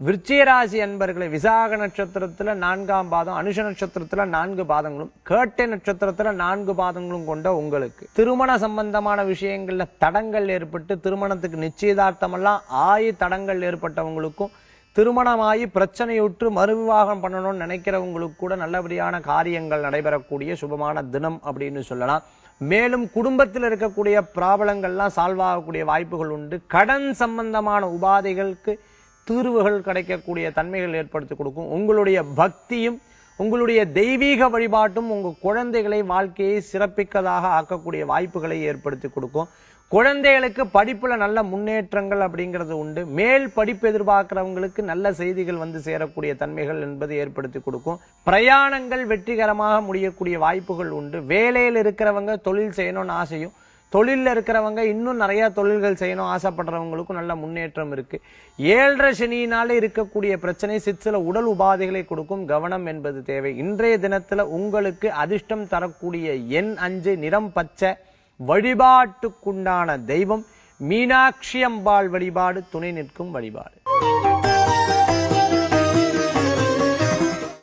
விருச்சிகராசி அன்பர்களை விசாக நட்சத்திரத்துல நான்காம் பாதம் அனுஷ நட்சத்திரத்துல நான்கு பாதங்களும் கேட்டை நட்சத்திரத்துல நான்கு பாதங்களும் கொண்ட உங்களுக்கு திருமண சம்பந்தமான விஷயங்கள்ல தடங்கள் ஏற்பட்டு திருமணத்துக்கு நிச்சயதார்த்தமெல்லாம் ஆயி தடங்கள் ஏற்பட்டவங்களுக்கும் திருமணமாகி பிரச்சனையுற்று மறுவிவாகம் பண்ணணும்னு நினைக்கிறவங்களுக்கு கூட நல்லபடியான காரியங்கள் நடைபெறக்கூடிய சுபமான தினம் அப்படின்னு சொல்லலாம் மேலும் குடும்பத்தில் இருக்கக்கூடிய ப்ராப்ளங்கள்லாம் சால்வ் ஆகக்கூடிய வாய்ப்புகள் உண்டு கடன் சம்பந்தமான உபாதைகளுக்கு தீர்வுகள் கிடைக்கக்கூடிய தன்மைகள் ஏற்படுத்தி கொடுக்கும் உங்களுடைய பக்தியும் உங்களுடைய தெய்வீக வழிபாட்டும் உங்க குழந்தைகளை வாழ்க்கையை சிறப்பிக்கதாக ஆக்கக்கூடிய வாய்ப்புகளை ஏற்படுத்தி கொடுக்கும் குழந்தைகளுக்கு படிப்புல நல்ல முன்னேற்றங்கள் அப்படிங்கிறது உண்டு மேல் படிப்பு எதிர்பார்க்கிறவங்களுக்கு நல்ல செய்திகள் வந்து சேரக்கூடிய தன்மைகள் என்பது ஏற்படுத்தி கொடுக்கும் பிரயாணங்கள் வெற்றிகரமாக முடியக்கூடிய வாய்ப்புகள் உண்டு வேலையில் இருக்கிறவங்க தொழில் செய்யணும்னு ஆசையும் தொழில்ல இருக்கிறவங்க இன்னும் நிறைய தொழில்கள் செய்யணும் ஆசைப்படுறவங்களுக்கும் நல்ல முன்னேற்றம் இருக்கு ஏழரை சனியினால இருக்கக்கூடிய பிரச்சனை சிற்சில உடல் உபாதைகளை கொடுக்கும் கவனம் என்பது தேவை இன்றைய தினத்துல உங்களுக்கு அதிர்ஷ்டம் தரக்கூடிய எண் அஞ்சு நிறம் பச்சை வழிபாட்டுக்குண்டான தெய்வம் மீனாட்சி அம்பாள் வழிபாடு துணை நிற்கும் வழிபாடு